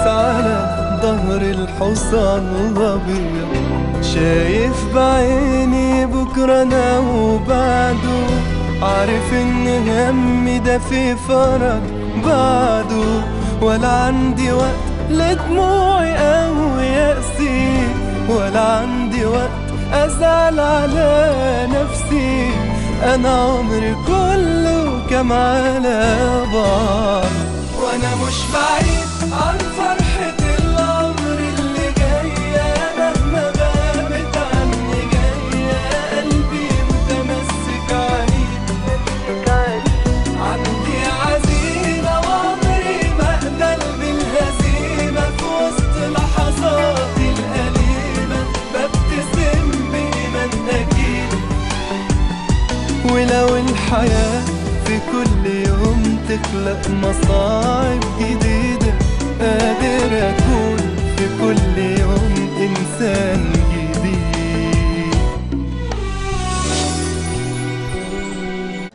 على ظهر الحصان الأبيض شايف بعيني بكرة أنا وبعده عارف إن همي ده في فرج بعده ولا عندي وقت لدموعي أو يأسي ولا عندي وقت أزعل على نفسي أنا عمري كله كم على بعض وأنا مش بعيد عن فرحة العمر اللي جاية مهما غابت عني جاية قلبي متمسك عليك عندي عزيمة وعمري ما أقبل بالهزيمة في وسط لحظاتي الأليمة ببتسم بإيمان أكيد ولو الحياة في كل يوم تخلق مصاعب جديدة قادر